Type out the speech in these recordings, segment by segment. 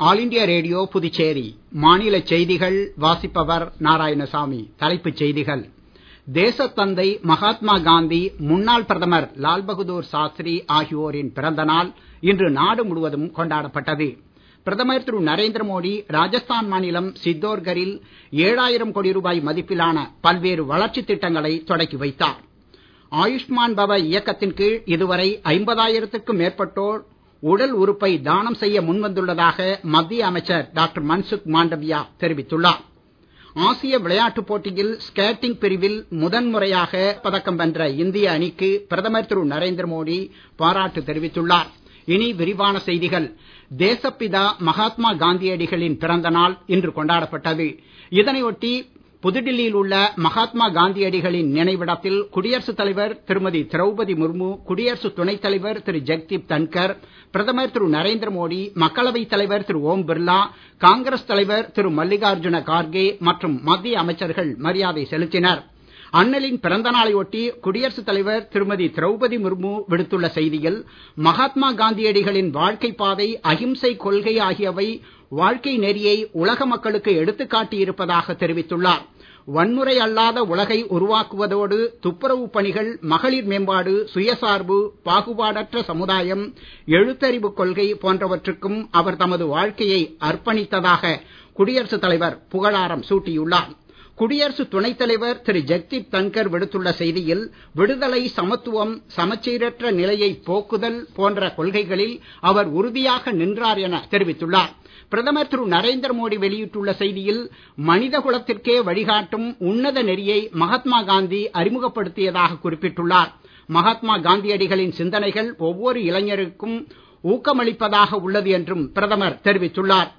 all India radio Puducherry மாநில செய்திகள் வாசிப்பவர் நாராயணசாமி தலைப்புச் செய்திகள் தேசத்தந்தை மகாத்மா காந்தி முன்னாள் பிரதமர் லால் பகதூர் சாஸ்திரி ஆகியோரின் பிறந்த நாள் இன்று நாடு முழுவதும் கொண்டாடப்பட்டது பிரதமர் திரு நரேந்திர மோடி ராஜஸ்தான் மாநிலம் சித்தோர்கரில் ஏழாயிரம் கோடி ரூபாய் மதிப்பிலான பல்வேறு வளர்ச்சித் திட்டங்களை தொடக்கி வைத்தார் ஆயுஷ்மான் பவ இயக்கத்தின் கீழ் இதுவரை ஐம்பதாயிரத்திற்கும் மேற்பட்டோர் உடல் உறுப்பை தானம் செய்ய முன்வந்துள்ளதாக மத்திய அமைச்சர் டாக்டர் மன்சுக் மாண்டவியா தெரிவித்துள்ளார் ஆசிய விளையாட்டுப் போட்டியில் ஸ்கேட்டிங் பிரிவில் முதன்முறையாக பதக்கம் வென்ற இந்திய அணிக்கு பிரதமர் திரு நரேந்திர மோடி பாராட்டு தெரிவித்துள்ளார் இனி விரிவான செய்திகள் தேசப்பிதா மகாத்மா காந்தியடிகளின் பிறந்த நாள் இன்று கொண்டாடப்பட்டது இதனையொட்டி புதுடில்லியில் உள்ள மகாத்மா காந்தியடிகளின் நினைவிடத்தில் குடியரசுத் தலைவர் திருமதி திரௌபதி முர்மு குடியரசு துணைத் தலைவர் திரு ஜெக்தீப் தன்கர் பிரதமர் திரு நரேந்திர மோடி மக்களவைத் தலைவர் திரு ஓம் பிர்லா காங்கிரஸ் தலைவர் திரு மல்லிகார்ஜுன கார்கே மற்றும் மத்திய அமைச்சர்கள் மரியாதை செலுத்தினர் அண்ணலின் பிறந்த நாளை ஒட்டி குடியரசுத் தலைவர் திருமதி திரௌபதி முர்மு விடுத்துள்ள செய்தியில் மகாத்மா காந்தியடிகளின் வாழ்க்கை பாதை அகிம்சை கொள்கை ஆகியவை வாழ்க்கை நெறியை உலக மக்களுக்கு எடுத்துக்காட்டி இருப்பதாக தெரிவித்துள்ளார் வன்முறை அல்லாத உலகை உருவாக்குவதோடு துப்புரவு பணிகள் மகளிர் மேம்பாடு சுயசார்பு பாகுபாடற்ற சமுதாயம் எழுத்தறிவு கொள்கை போன்றவற்றுக்கும் அவர் தமது வாழ்க்கையை அர்ப்பணித்ததாக குடியரசுத் தலைவர் புகழாரம் சூட்டியுள்ளார் குடியரசு துணைத் தலைவர் திரு ஜெக்தீப் தன்கர் விடுத்துள்ள செய்தியில் விடுதலை சமத்துவம் சமச்சீரற்ற நிலையை போக்குதல் போன்ற கொள்கைகளில் அவர் உறுதியாக நின்றார் என தெரிவித்துள்ளார் பிரதமர் திரு நரேந்திர மோடி வெளியிட்டுள்ள செய்தியில் மனித குலத்திற்கே வழிகாட்டும் உன்னத நெறியை மகாத்மா காந்தி அறிமுகப்படுத்தியதாக குறிப்பிட்டுள்ளார் மகாத்மா காந்தியடிகளின் சிந்தனைகள் ஒவ்வொரு இளைஞருக்கும் ஊக்கமளிப்பதாக உள்ளது என்றும் பிரதமர் தெரிவித்துள்ளார்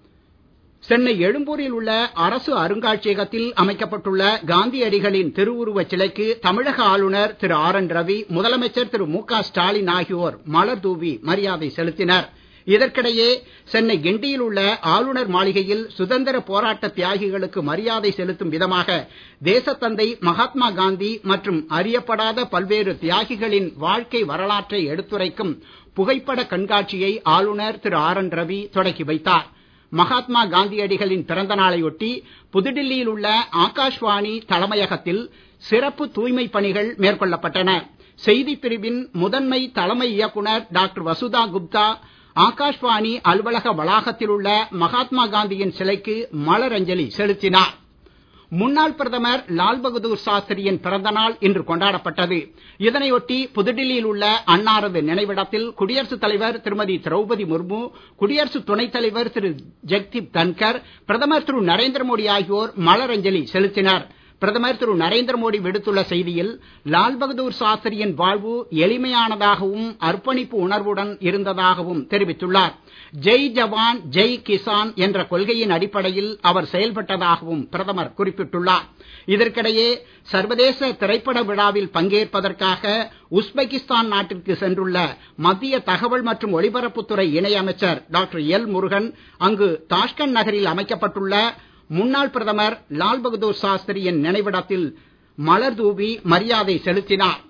சென்னை எழும்பூரில் உள்ள அரசு அருங்காட்சியகத்தில் அமைக்கப்பட்டுள்ள காந்தியடிகளின் திருவுருவச் சிலைக்கு தமிழக ஆளுநர் திரு ஆர் என் ரவி முதலமைச்சர் திரு மு க ஸ்டாலின் ஆகியோர் மலர் தூவி மரியாதை செலுத்தினர் இதற்கிடையே சென்னை கிண்டியில் உள்ள ஆளுநர் மாளிகையில் சுதந்திர போராட்ட தியாகிகளுக்கு மரியாதை செலுத்தும் விதமாக தேசத்தந்தை மகாத்மா காந்தி மற்றும் அறியப்படாத பல்வேறு தியாகிகளின் வாழ்க்கை வரலாற்றை எடுத்துரைக்கும் புகைப்பட கண்காட்சியை ஆளுநர் திரு ஆர் என் ரவி தொடக்கி வைத்தார் மகாத்மா காந்தியடிகளின் பிறந்த நாளையொட்டி புதுடில்லியில் உள்ள ஆகாஷ்வாணி தலைமையகத்தில் சிறப்பு தூய்மை பணிகள் மேற்கொள்ளப்பட்டன செய்திப் பிரிவின் முதன்மை தலைமை இயக்குனர் டாக்டர் வசுதா குப்தா ஆகாஷ்வாணி அலுவலக வளாகத்தில் உள்ள மகாத்மா காந்தியின் சிலைக்கு மலரஞ்சலி செலுத்தினார் முன்னாள் பிரதமர் லால் பகதூர் சாஸ்திரியின் பிறந்த நாள் இன்று கொண்டாடப்பட்டது இதனையொட்டி புதுடில்லியில் உள்ள அன்னாரது நினைவிடத்தில் குடியரசுத் தலைவர் திருமதி திரௌபதி முர்மு குடியரசு துணைத் தலைவர் திரு ஜெக்தீப் தன்கர் பிரதமர் திரு நரேந்திர மோடி ஆகியோர் மலரஞ்சலி செலுத்தினர் பிரதமர் திரு நரேந்திர மோடி விடுத்துள்ள செய்தியில் லால் பகதூர் சாஸ்திரியின் வாழ்வு எளிமையானதாகவும் அர்ப்பணிப்பு உணர்வுடன் இருந்ததாகவும் தெரிவித்துள்ளார் ஜெய் ஜவான் ஜெய் கிசான் என்ற கொள்கையின் அடிப்படையில் அவர் செயல்பட்டதாகவும் பிரதமர் குறிப்பிட்டுள்ளார் இதற்கிடையே சர்வதேச திரைப்பட விழாவில் பங்கேற்பதற்காக உஸ்பெகிஸ்தான் நாட்டிற்கு சென்றுள்ள மத்திய தகவல் மற்றும் ஒலிபரப்புத்துறை இணை அமைச்சர் டாக்டர் எல் முருகன் அங்கு தாஷ்கண்ட் நகரில் அமைக்கப்பட்டுள்ள முன்னாள் பிரதமர் லால் பகதூர் சாஸ்திரியின் நினைவிடத்தில் மலர் தூவி மரியாதை செலுத்தினார்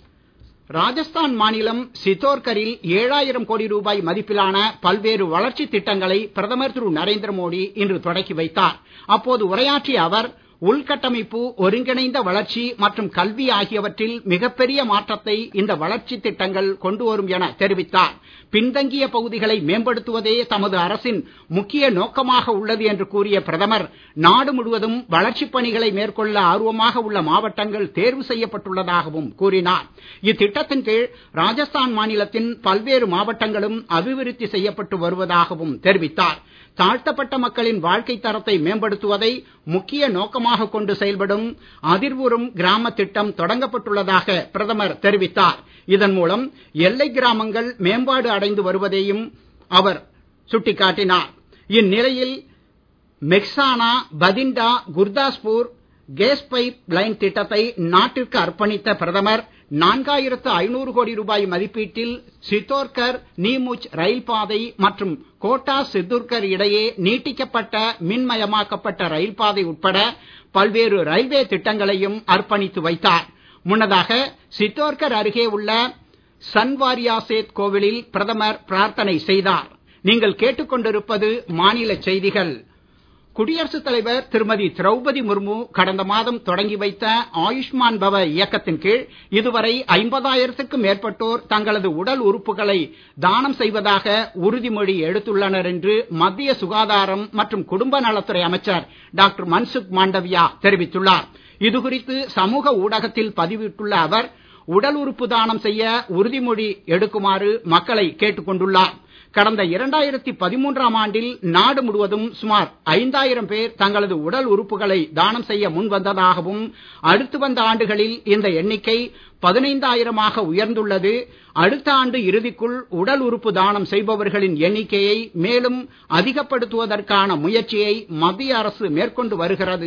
ராஜஸ்தான் மாநிலம் சித்தோர்கரில் ஏழாயிரம் கோடி ரூபாய் மதிப்பிலான பல்வேறு வளர்ச்சித் திட்டங்களை பிரதமர் திரு நரேந்திர மோடி இன்று தொடக்கி வைத்தார் அப்போது உரையாற்றிய அவர் உள்கட்டமைப்பு ஒருங்கிணைந்த வளர்ச்சி மற்றும் கல்வி ஆகியவற்றில் மிகப்பெரிய மாற்றத்தை இந்த வளர்ச்சி திட்டங்கள் கொண்டு வரும் என தெரிவித்தார் பின்தங்கிய பகுதிகளை மேம்படுத்துவதே தமது அரசின் முக்கிய நோக்கமாக உள்ளது என்று கூறிய பிரதமர் நாடு முழுவதும் வளர்ச்சிப் பணிகளை மேற்கொள்ள ஆர்வமாக உள்ள மாவட்டங்கள் தேர்வு செய்யப்பட்டுள்ளதாகவும் கூறினார் இத்திட்டத்தின் கீழ் ராஜஸ்தான் மாநிலத்தின் பல்வேறு மாவட்டங்களும் அபிவிருத்தி செய்யப்பட்டு வருவதாகவும் தெரிவித்தார் தாழ்த்தப்பட்ட மக்களின் வாழ்க்கை தரத்தை மேம்படுத்துவதை முக்கிய நோக்கமாக கொண்டு செயல்படும் அதிர்வுறும் கிராம திட்டம் தொடங்கப்பட்டுள்ளதாக பிரதமர் தெரிவித்தார் இதன் மூலம் எல்லை கிராமங்கள் மேம்பாடு அடைந்து வருவதையும் அவர் சுட்டிக்காட்டினார் இந்நிலையில் Mehsana Bathinda Gurdaspur gas pipeline திட்டத்தை நாட்டிற்கு அர்ப்பணித்த பிரதமர் நான்காயிரத்து ஐநூறு கோடி ரூபாய் மதிப்பீட்டில் சித்தோர்கர் நீமுச் ரயில் பாதை மற்றும் கோட்டா சித்தூர்கர் இடையே நீட்டிக்கப்பட்ட மின்மயமாக்கப்பட்ட ரயில் பாதை உட்பட பல்வேறு ரயில்வே திட்டங்களையும் அர்ப்பணித்து வைத்தார் முன்னதாக சித்தோர்கர் அருகே உள்ள சன்வாரியாசேத் கோவிலில் பிரதமர் பிரார்த்தனை செய்தார் நீங்கள் கேட்டுக்கொண்டிருப்பது மாநில செய்திகள் குடியரசுத் தலைவர் திருமதி திரௌபதி முர்மு கடந்த மாதம் தொடங்கி வைத்த ஆயுஷ்மான் பவ இயக்கத்தின் கீழ் இதுவரை ஐம்பதாயிரத்திற்கும் மேற்பட்டோர் தங்களது உடல் உறுப்புகளை தானம் செய்வதாக உறுதிமொழி எடுத்துள்ளனர் என்று மத்திய சுகாதாரம் மற்றும் குடும்ப நலத்துறை அமைச்சர் டாக்டர் மன்சுக் மாண்டவியா தெரிவித்துள்ளார் இதுகுறித்து சமூக ஊடகத்தில் பதிவிட்டுள்ள அவர் உடல் உறுப்பு தானம் செய்ய உறுதிமொழி எடுக்குமாறு மக்களை கேட்டுக் கொண்டுள்ளார் கடந்த இரண்டாயிரத்தி பதிமூன்றாம் ஆண்டில் நாடு முழுவதும் சுமார் ஐந்தாயிரம் பேர் தங்களது உடல் உறுப்புகளை தானம் செய்ய முன் வந்ததாகவும் அடுத்து வந்த ஆண்டுகளில் இந்த எண்ணிக்கை பதினைந்தாயிரமாக உயர்ந்துள்ளது அடுத்த ஆண்டு இறுதிக்குள் உடல் உறுப்பு தானம் செய்பவர்களின் எண்ணிக்கையை மேலும் அதிகப்படுத்துவதற்கான முயற்சியை மத்திய அரசு மேற்கொண்டு வருகிறது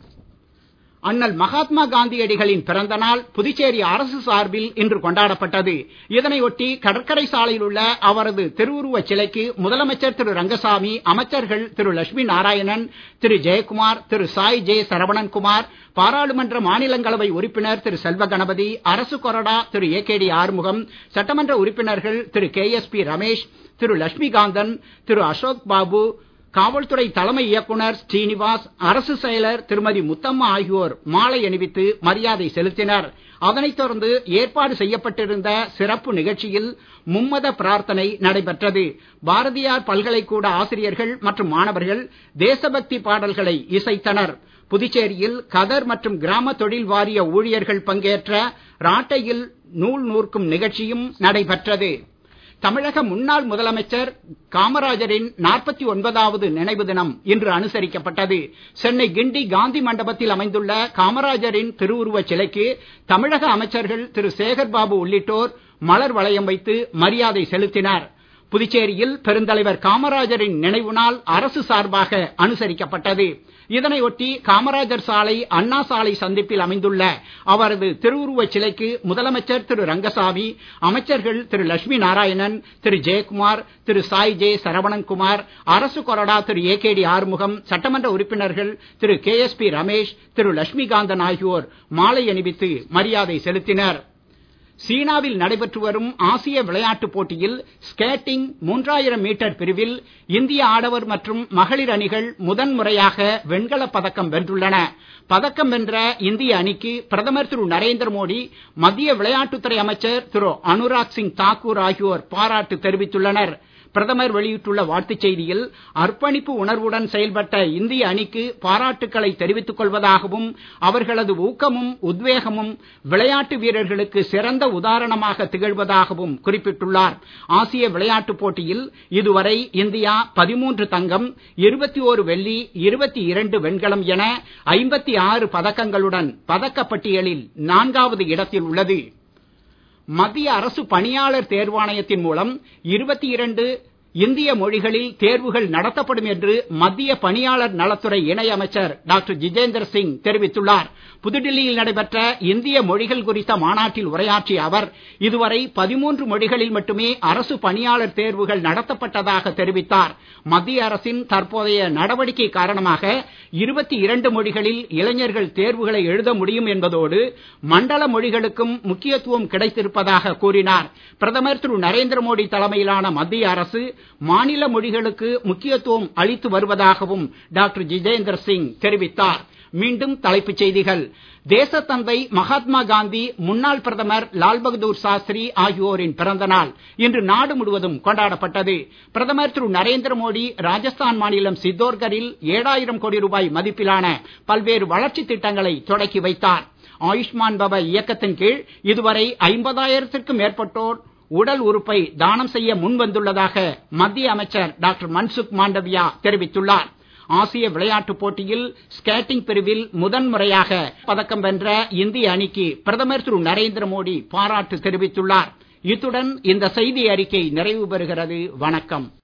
அண்ணல் மகாத்மா காந்தியடிகளின் பிறந்த நாள் புதுச்சேரி அரசு சார்பில் இன்று கொண்டாடப்பட்டது இதனையொட்டி கடற்கரை சாலையில் உள்ள அவரது திருவுருவச் சிலைக்கு முதலமைச்சர் திரு ரங்கசாமி அமைச்சர்கள் திரு லட்சுமி நாராயணன் திரு ஜெயக்குமார் திரு சாய் ஜே சரவணன்குமார் பாராளுமன்ற மாநிலங்களவை உறுப்பினர் திரு செல்வ கணபதி அரசு கொறடா திரு ஏ கே டி ஆறுமுகம் சட்டமன்ற உறுப்பினர்கள் திரு கே எஸ் பி ரமேஷ் திரு லட்சுமிகாந்தன் திரு அசோக் பாபு காவல்துறை தலைமை இயக்குனர் ஸ்ரீனிவாஸ் அரசு செயலர் திருமதி முத்தம்மா ஆகியோர் மாலை அணிவித்து மரியாதை செலுத்தினர் அதனைத் தொடர்ந்து ஏற்பாடு செய்யப்பட்டிருந்த சிறப்பு நிகழ்ச்சியில் மும்மத பிரார்த்தனை நடைபெற்றது பாரதியார் பல்கலைக்கூட ஆசிரியர்கள் மற்றும் மாணவர்கள் தேசபக்தி பாடல்களை இசைத்தனர் புதுச்சேரியில் கதர் மற்றும் கிராம தொழில் வாரிய ஊழியர்கள் பங்கேற்ற ராட்டையில் நூல் நூற்கும் நிகழ்ச்சியும் நடைபெற்றது தமிழக முன்னாள் முதலமைச்சர் காமராஜரின் நாற்பத்தி ஒன்பதாவது நினைவு தினம் இன்று அனுசரிக்கப்பட்டது சென்னை கிண்டி காந்தி மண்டபத்தில் அமைந்துள்ள காமராஜரின் திருவுருவச் சிலைக்கு தமிழக அமைச்சர்கள் திரு சேகர் பாபு உள்ளிட்டோர் மலர் வளையம் வைத்து மரியாதை செலுத்தினர் புதுச்சேரியில் பெருந்தலைவர் காமராஜரின் நினைவு நாள் அரசு சார்பாக அனுசரிக்கப்பட்டது இதனையொட்டி காமராஜர் சாலை அண்ணா சாலை சந்திப்பில் அமைந்துள்ள அவரது திருவுருவச் சிலைக்கு முதலமைச்சர் திரு ரங்கசாமி அமைச்சர்கள் திரு லட்சுமி நாராயணன் திரு ஜெயக்குமார் திரு சாய் ஜே சரவணன்குமார் அரசு கொறடா திரு ஏ கே டி ஆறுமுகம் சட்டமன்ற உறுப்பினர்கள் திரு கே எஸ் பி ரமேஷ் திரு லட்சுமிகாந்தன் ஆகியோர் மாலை அணிவித்து மரியாதை செலுத்தினர் சீனாவில் நடைபெற்று வரும் ஆசிய விளையாட்டுப் போட்டியில் ஸ்கேட்டிங் மூன்றாயிரம் மீட்டர் பிரிவில் இந்திய ஆடவர் மற்றும் மகளிர் அணிகள் முதன்முறையாக வெண்கலப் பதக்கம் வென்றுள்ளன பதக்கம் வென்ற இந்திய அணிக்கு பிரதமர் திரு நரேந்திர மோடி மத்திய விளையாட்டுத்துறை அமைச்சர் திரு அனுராக் சிங் தாக்கூர் ஆகியோர் பாராட்டு தெரிவித்துள்ளனர் பிரதமர் வெளியிட்டுள்ள வாழ்த்துச் செய்தியில் அர்ப்பணிப்பு உணர்வுடன் செயல்பட்ட இந்திய அணிக்கு பாராட்டுக்களை தெரிவித்துக் கொள்வதாகவும் அவர்களது ஊக்கமும் உத்வேகமும் விளையாட்டு வீரர்களுக்கு சிறந்த உதாரணமாக திகழ்வதாகவும் குறிப்பிட்டுள்ளார் ஆசிய விளையாட்டுப் போட்டியில் இதுவரை இந்தியா பதிமூன்று தங்கம் இருபத்தி ஓரு வெள்ளி இருபத்தி இரண்டு வெண்கலம் என ஐம்பத்தி ஆறு பதக்கங்களுடன் பதக்கப்பட்டியலில் நான்காவது இடத்தில் உள்ளது மத்திய அரசு பணியாளர் தேர்வாணையத்தின் மூலம் இருபத்தி இரண்டு இந்திய மொழிகளில் தேர்வுகள் நடத்தப்படும் என்று மத்திய பணியாளர் நலத்துறை இணை அமைச்சர் டாக்டர் ஜிதேந்திர சிங் தெரிவித்துள்ளார் புதுடில்லியில் நடைபெற்ற இந்திய மொழிகள் குறித்த மாநாட்டில் உரையாற்றிய அவர் இதுவரை பதிமூன்று மொழிகளில் மட்டுமே அரசு பணியாளர் தேர்வுகள் நடத்தப்பட்டதாக தெரிவித்தார் மத்திய அரசின் தற்போதைய நடவடிக்கை காரணமாக இருபத்தி இரண்டு மொழிகளில் இளைஞர்கள் தேர்வுகளை எழுத முடியும் என்பதோடு மண்டல மொழிகளுக்கும் முக்கியத்துவம் கிடைத்திருப்பதாக கூறினார் பிரதமர் திரு நரேந்திர மோடி தலைமையிலான மத்திய அரசு மாநில மொழிகளுக்கு முக்கியத்துவம் அளித்து வருவதாகவும் டாக்டர் ஜிதேந்திர சிங் தெரிவித்தார் மீண்டும் தலைப்புச் செய்திகள் தேசத்தந்தை மகாத்மா காந்தி முன்னாள் பிரதமர் லால் பகதூர் சாஸ்திரி ஆகியோரின் பிறந்த நாள் இன்று நாடு முழுவதும் கொண்டாடப்பட்டது பிரதமர் திரு நரேந்திர மோடி ராஜஸ்தான் மாநிலம் சித்தோர்கரில் ஏழாயிரம் கோடி ரூபாய் மதிப்பிலான பல்வேறு வளர்ச்சித் திட்டங்களை தொடக்கி வைத்தார் ஆயுஷ்மான் பவ இயக்கத்தின் கீழ் இதுவரை ஐம்பதாயிரத்திற்கும் மேற்பட்டோர் உடல் உறுப்பை தானம் செய்ய முன் வந்துள்ளதாக மத்திய அமைச்சர் டாக்டர் மன்சுக் மாண்டவியா தெரிவித்துள்ளார் ஆசிய விளையாட்டுப் போட்டியில் ஸ்கேட்டிங் பிரிவில் முதன்முறையாக பதக்கம் வென்ற இந்திய அணிக்கு பிரதமர் திரு நரேந்திர மோடி பாராட்டு தெரிவித்துள்ளார் இத்துடன் இந்த செய்தி அறிக்கை நிறைவு பெறுகிறது வணக்கம்